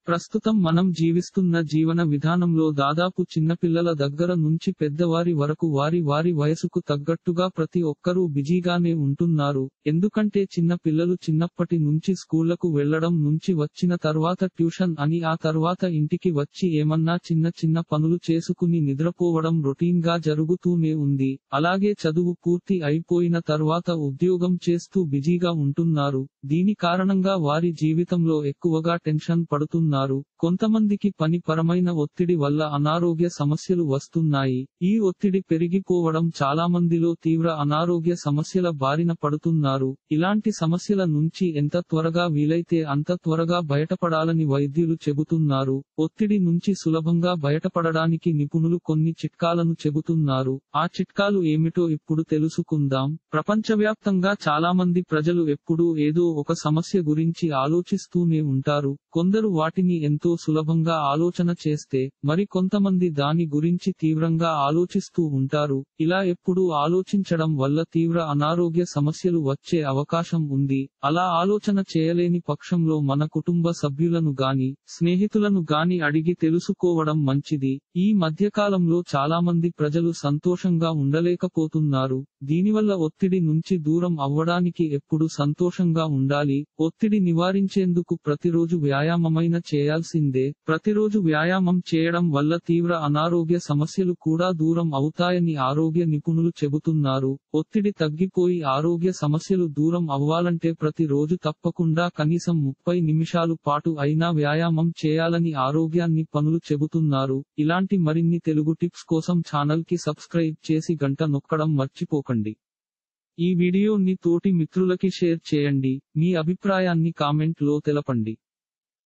ప్రస్తుతం మనం జీవిస్తున్న జీవన విధానంలో దాదాపు చిన్నపిల్లల దగ్గర నుంచి పెద్దవారి వరకు వారి వారి వయసుకు తగ్గట్టుగా ప్రతి ఒక్కరూ బిజీగానే ఉంటున్నారు ఎందుకంటే చిన్న పిల్లలు చిన్నప్పటి నుంచి స్కూళ్లకు వెళ్లడం నుంచి వచ్చిన తర్వాత ట్యూషన్ అని ఆ తర్వాత ఇంటికి వచ్చి ఏమన్నా చిన్న చిన్న పనులు చేసుకుని నిద్రపోవడం రొటీన్ గా జరుగుతూనే ఉంది అలాగే చదువు పూర్తి అయిపోయిన తర్వాత ఉద్యోగం చేస్తూ బిజీగా ఉంటున్నారు దీని కారణంగా వారి జీవితంలో ఎక్కువగా టెన్షన్ పడుతున్నారు కొంతమందికి పని పరమైన ఒత్తిడి వల్ల అనారోగ్య సమస్యలు వస్తున్నాయి ఈ ఒత్తిడి పెరిగిపోవడం చాలా మందిలో తీవ్ర అనారోగ్య సమస్యల బారిన పడుతున్నారు ఇలాంటి సమస్యల నుంచి ఎంత త్వరగా వీలైతే అంత త్వరగా బయటపడాలని వైద్యులు చెబుతున్నారు ఒత్తిడి నుంచి సులభంగా బయటపడడానికి నిపుణులు కొన్ని చిట్కాలను చెబుతున్నారు ఆ చిట్కాలు ఏమిటో ఇప్పుడు తెలుసుకుందాం ప్రపంచవ్యాప్తంగా చాలా మంది ప్రజలు ఎప్పుడూ ఏదో ఒక సమస్య గురించి ఆలోచిస్తూనే ఉంటారు కొందరు వాటిని ఎంతో సులభంగా ఆలోచన చేస్తే మరి కొంతమంది దాని గురించి తీవ్రంగా ఆలోచిస్తూ ఉంటారు ఇలా ఎప్పుడూ ఆలోచించడం వల్ల తీవ్ర అనారోగ్య సమస్యలు వచ్చే అవకాశం ఉంది అలా ఆలోచన చేయలేని పక్షంలో మన కుటుంబ సభ్యులను గాని స్నేహితులను గాని అడిగి తెలుసుకోవడం మంచిది ఈ మధ్యకాలంలో చాలా మంది ప్రజలు సంతోషంగా ఉండలేకపోతున్నారు దీనివల్ల ఒత్తిడి నుంచి దూరం అవ్వడానికి ఎప్పుడు సంతోషంగా ఉండాలి ఒత్తిడి నివారించేందుకు ప్రతిరోజు వ్యాయామమైన చేయాల్సిందే ప్రతిరోజు వ్యాయామం చేయడం వల్ల తీవ్ర అనారోగ్య సమస్యలు కూడా దూరం అవుతాయని ఆరోగ్య నిపుణులు చెబుతున్నారు ఒత్తిడి తగ్గిపోయి ఆరోగ్య సమస్యలు దూరం అవ్వాలంటే ప్రతిరోజు తప్పకుండా కనీసం ముప్పై నిమిషాలు పాటు అయినా వ్యాయామం చేయాలని ఆరోగ్యాన్ని పనులు చెబుతున్నారు ఇలాంటి మరిన్ని తెలుగు టిప్స్ కోసం ఛానల్ కి సబ్స్క్రైబ్ చేసి గంట నొక్కడం మర్చిపోకండి ఈ వీడియోని తోటి మిత్రులకి షేర్ చేయండి మీ అభిప్రాయాన్ని కామెంట్ లో తెలపండి